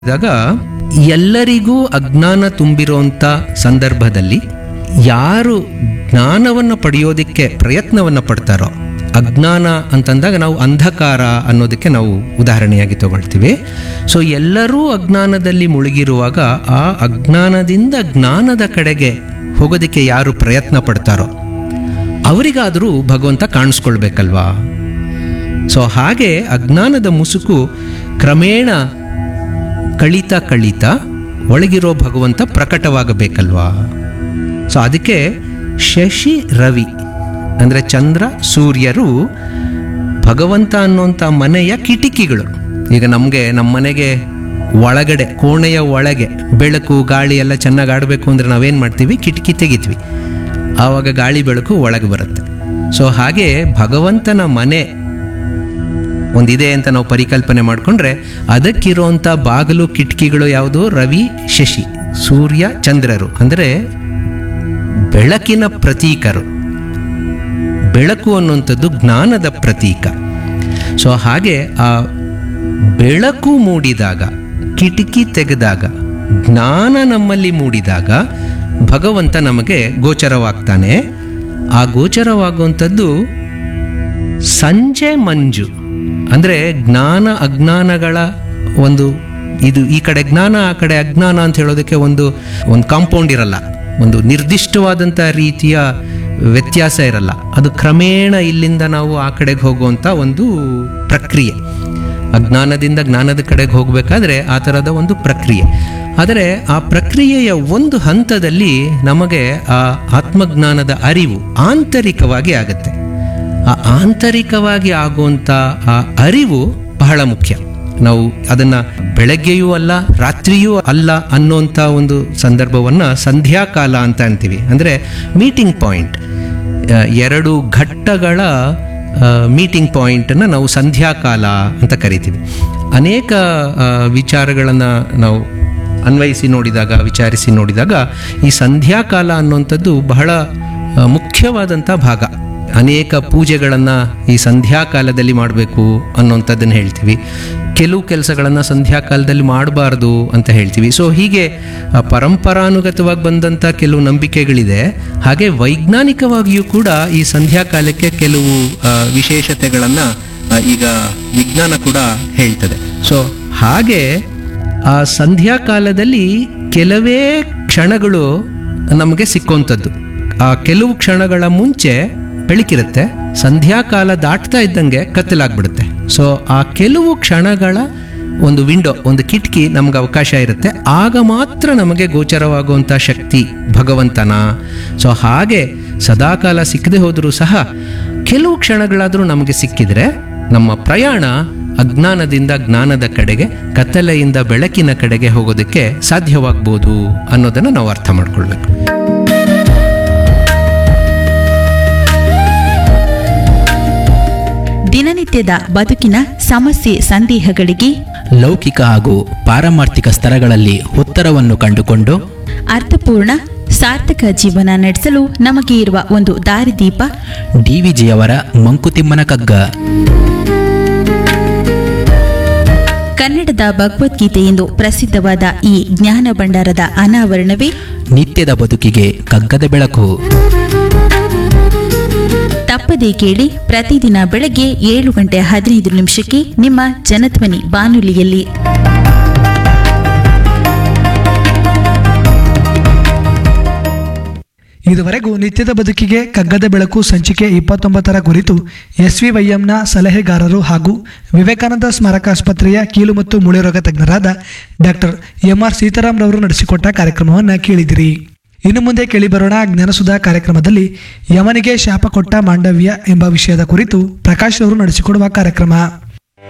ಇದ್ದಾಗ ಎಲ್ಲರಿಗೂ ಅಜ್ಞಾನ ತುಂಬಿರುವಂಥ ಸಂದರ್ಭದಲ್ಲಿ ಯಾರು ಜ್ಞಾನವನ್ನು ಪಡೆಯೋದಕ್ಕೆ ಪ್ರಯತ್ನವನ್ನು ಪಡ್ತಾರೋ ಅಜ್ಞಾನ ಅಂತಂದಾಗ ನಾವು ಅಂಧಕಾರ ಅನ್ನೋದಕ್ಕೆ ನಾವು ಉದಾಹರಣೆಯಾಗಿ ತಗೊಳ್ತೀವಿ ಸೊ ಎಲ್ಲರೂ ಅಜ್ಞಾನದಲ್ಲಿ ಮುಳುಗಿರುವಾಗ ಆ ಅಜ್ಞಾನದಿಂದ ಜ್ಞಾನದ ಕಡೆಗೆ ಹೋಗೋದಕ್ಕೆ ಯಾರು ಪ್ರಯತ್ನ ಪಡ್ತಾರೋ ಅವರಿಗಾದರೂ ಭಗವಂತ ಕಾಣಿಸ್ಕೊಳ್ಬೇಕಲ್ವಾ ಸೊ ಹಾಗೆ ಅಜ್ಞಾನದ ಮುಸುಕು ಕ್ರಮೇಣ ಕಳೀತಾ ಕಳೀತಾ ಒಳಗಿರೋ ಭಗವಂತ ಪ್ರಕಟವಾಗಬೇಕಲ್ವಾ ಸೊ ಅದಕ್ಕೆ ಶಶಿ ರವಿ ಅಂದರೆ ಚಂದ್ರ ಸೂರ್ಯರು ಭಗವಂತ ಅನ್ನುವಂಥ ಮನೆಯ ಕಿಟಿಕಿಗಳು ಈಗ ನಮಗೆ ನಮ್ಮ ಮನೆಗೆ ಒಳಗಡೆ ಕೋಣೆಯ ಒಳಗೆ ಬೆಳಕು ಗಾಳಿ ಎಲ್ಲ ಚೆನ್ನಾಗಿ ಆಡಬೇಕು ಅಂದರೆ ನಾವೇನು ಮಾಡ್ತೀವಿ ಕಿಟಕಿ ತೆಗಿತೀವಿ ಆವಾಗ ಗಾಳಿ ಬೆಳಕು ಒಳಗೆ ಬರುತ್ತೆ ಸೊ ಹಾಗೆ ಭಗವಂತನ ಮನೆ ಒಂದಿದೆ ಅಂತ ನಾವು ಪರಿಕಲ್ಪನೆ ಮಾಡಿಕೊಂಡ್ರೆ ಅದಕ್ಕಿರುವಂಥ ಬಾಗಿಲು ಕಿಟಕಿಗಳು ಯಾವುದು ರವಿ ಶಶಿ ಸೂರ್ಯ ಚಂದ್ರರು ಅಂದರೆ ಬೆಳಕಿನ ಪ್ರತೀಕರು ಬೆಳಕು ಅನ್ನುವಂಥದ್ದು ಜ್ಞಾನದ ಪ್ರತೀಕ ಸೊ ಹಾಗೆ ಆ ಬೆಳಕು ಮೂಡಿದಾಗ ಕಿಟಕಿ ತೆಗೆದಾಗ ಜ್ಞಾನ ನಮ್ಮಲ್ಲಿ ಮೂಡಿದಾಗ ಭಗವಂತ ನಮಗೆ ಗೋಚರವಾಗ್ತಾನೆ ಆ ಗೋಚರವಾಗುವಂಥದ್ದು ಸಂಜೆ ಮಂಜು ಅಂದರೆ ಜ್ಞಾನ ಅಜ್ಞಾನಗಳ ಒಂದು ಇದು ಈ ಕಡೆ ಜ್ಞಾನ ಆ ಕಡೆ ಅಜ್ಞಾನ ಅಂತ ಹೇಳೋದಕ್ಕೆ ಒಂದು ಒಂದು ಕಾಂಪೌಂಡ್ ಇರಲ್ಲ ಒಂದು ನಿರ್ದಿಷ್ಟವಾದಂಥ ರೀತಿಯ ವ್ಯತ್ಯಾಸ ಇರಲ್ಲ ಅದು ಕ್ರಮೇಣ ಇಲ್ಲಿಂದ ನಾವು ಆ ಕಡೆಗೆ ಹೋಗುವಂಥ ಒಂದು ಪ್ರಕ್ರಿಯೆ ಅಜ್ಞಾನದಿಂದ ಜ್ಞಾನದ ಕಡೆಗೆ ಹೋಗಬೇಕಾದ್ರೆ ಆ ಥರದ ಒಂದು ಪ್ರಕ್ರಿಯೆ ಆದರೆ ಆ ಪ್ರಕ್ರಿಯೆಯ ಒಂದು ಹಂತದಲ್ಲಿ ನಮಗೆ ಆ ಆತ್ಮಜ್ಞಾನದ ಅರಿವು ಆಂತರಿಕವಾಗಿ ಆಗುತ್ತೆ ಆ ಆಂತರಿಕವಾಗಿ ಆಗುವಂಥ ಆ ಅರಿವು ಬಹಳ ಮುಖ್ಯ ನಾವು ಅದನ್ನು ಬೆಳಗ್ಗೆಯೂ ಅಲ್ಲ ರಾತ್ರಿಯೂ ಅಲ್ಲ ಅನ್ನೋಂಥ ಒಂದು ಸಂದರ್ಭವನ್ನು ಸಂಧ್ಯಾಕಾಲ ಅಂತ ಅಂತೀವಿ ಅಂದರೆ ಮೀಟಿಂಗ್ ಪಾಯಿಂಟ್ ಎರಡು ಘಟ್ಟಗಳ ಮೀಟಿಂಗ್ ಪಾಯಿಂಟನ್ನು ನಾವು ಸಂಧ್ಯಾಕಾಲ ಅಂತ ಕರಿತೀವಿ ಅನೇಕ ವಿಚಾರಗಳನ್ನು ನಾವು ಅನ್ವಯಿಸಿ ನೋಡಿದಾಗ ವಿಚಾರಿಸಿ ನೋಡಿದಾಗ ಈ ಸಂಧ್ಯಾಕಾಲ ಅನ್ನುವಂಥದ್ದು ಬಹಳ ಆ, ಮುಖ್ಯವಾದಂಥ ಭಾಗ ಅನೇಕ ಪೂಜೆಗಳನ್ನು ಈ ಸಂಧ್ಯಾಕಾಲದಲ್ಲಿ ಮಾಡಬೇಕು ಅನ್ನೋಂಥದ್ದನ್ನು ಹೇಳ್ತೀವಿ ಕೆಲವು ಕೆಲಸಗಳನ್ನು ಸಂಧ್ಯಾಕಾಲದಲ್ಲಿ ಮಾಡಬಾರ್ದು ಅಂತ ಹೇಳ್ತೀವಿ ಸೊ ಹೀಗೆ ಆ, ಪರಂಪರಾನುಗತವಾಗಿ ಬಂದಂಥ ಕೆಲವು ನಂಬಿಕೆಗಳಿದೆ ಹಾಗೆ ವೈಜ್ಞಾನಿಕವಾಗಿಯೂ ಕೂಡ ಈ ಸಂಧ್ಯಾಕಾಲಕ್ಕೆ ಕೆಲವು ಆ, ವಿಶೇಷತೆಗಳನ್ನು ಆ, ಈಗ ವಿಜ್ಞಾನ ಕೂಡ ಹೇಳ್ತದೆ ಸೊ ಹಾಗೆ ಆ ಸಂಧ್ಯಾಕಾಲದಲ್ಲಿ ಕೆಲವೇ ಕ್ಷಣಗಳು ನಮಗೆ ಸಿಕ್ಕುವಂಥದ್ದು ಆ ಕೆಲವು ಕ್ಷಣಗಳ ಮುಂಚೆ ಬೆಳಕಿರುತ್ತೆ ಸಂಧ್ಯಾಕಾಲ ದಾಟ್ತಾ ಇದ್ದಂಗೆ ಕತ್ತಲಾಗ್ಬಿಡುತ್ತೆ ಸೊ ಆ ಕೆಲವು ಕ್ಷಣಗಳ ಒಂದು ವಿಂಡೋ ಒಂದು ಕಿಟಕಿ ನಮ್ಗೆ ಅವಕಾಶ ಇರುತ್ತೆ ಆಗ ಮಾತ್ರ ನಮಗೆ ಗೋಚರವಾಗುವಂಥ ಶಕ್ತಿ ಭಗವಂತನ ಸೊ ಹಾಗೆ ಸದಾಕಾಲ ಸಿಕ್ಕದೆ ಹೋದರೂ ಸಹ ಕೆಲವು ಕ್ಷಣಗಳಾದರೂ ನಮಗೆ ಸಿಕ್ಕಿದ್ರೆ ನಮ್ಮ ಪ್ರಯಾಣ ಅಜ್ಞಾನದಿಂದ ಜ್ಞಾನದ ಕಡೆಗೆ ಕತ್ತಲೆಯಿಂದ ಬೆಳಕಿನ ಕಡೆಗೆ ಹೋಗೋದಕ್ಕೆ ಸಾಧ್ಯವಾಗ್ಬೋದು ಅನ್ನೋದನ್ನು ನಾವು ಅರ್ಥ ಮಾಡ್ಕೊಳ್ಬೇಕು ದಿನನಿತ್ಯದ ಬದುಕಿನ ಸಮಸ್ಯೆ ಸಂದೇಹಗಳಿಗೆ ಲೌಕಿಕ ಹಾಗೂ ಪಾರಮಾರ್ಥಿಕ ಸ್ತರಗಳಲ್ಲಿ ಉತ್ತರವನ್ನು ಕಂಡುಕೊಂಡು ಅರ್ಥಪೂರ್ಣ ಸಾರ್ಥಕ ಜೀವನ ನಡೆಸಲು ನಮಗೆ ಇರುವ ಒಂದು ದಾರಿದೀಪ ಡಿವಿಜಿಯವರ ಮಂಕುತಿಮ್ಮನ ಕಗ್ಗ ಕನ್ನಡದ ಭಗವದ್ಗೀತೆ ಎಂದು ಪ್ರಸಿದ್ಧವಾದ ಈ ಜ್ಞಾನ ಭಂಡಾರದ ಅನಾವರಣವೇ ನಿತ್ಯದ ಬದುಕಿಗೆ ಕಗ್ಗದ ಬೆಳಕು ತಪ್ಪದೇ ಕೇಳಿ ಪ್ರತಿದಿನ ಬೆಳಗ್ಗೆ ಏಳು ಗಂಟೆ ಹದಿನೈದು ನಿಮಿಷಕ್ಕೆ ನಿಮ್ಮ ಜನಧ್ವನಿ ಬಾನುಲಿಯಲ್ಲಿ ಇದುವರೆಗೂ ನಿತ್ಯದ ಬದುಕಿಗೆ ಕಗ್ಗದ ಬೆಳಕು ಸಂಚಿಕೆ ಇಪ್ಪತ್ತೊಂಬತ್ತರ ಕುರಿತು ಎಸ್ವಿವೈಎಂನ ಸಲಹೆಗಾರರು ಹಾಗೂ ವಿವೇಕಾನಂದ ಸ್ಮಾರಕಾಸ್ಪತ್ರೆಯ ಕೀಲು ಮತ್ತು ಮೂಳೆರೋಗ ತಜ್ಞರಾದ ಡಾಕ್ಟರ್ ಎಂಆರ್ ಸೀತಾರಾಮ್ ರವರು ನಡೆಸಿಕೊಟ್ಟ ಕಾರ್ಯಕ್ರಮವನ್ನು ಕೇಳಿದಿರಿ ಇನ್ನು ಮುಂದೆ ಕೇಳಿಬರೋಣ ಜ್ಞಾನಸುಧಾ ಕಾರ್ಯಕ್ರಮದಲ್ಲಿ ಯಮನಿಗೆ ಶಾಪ ಕೊಟ್ಟ ಮಾಂಡವ್ಯ ಎಂಬ ವಿಷಯದ ಕುರಿತು ಪ್ರಕಾಶ್ ಅವರು ನಡೆಸಿಕೊಡುವ ಕಾರ್ಯಕ್ರಮ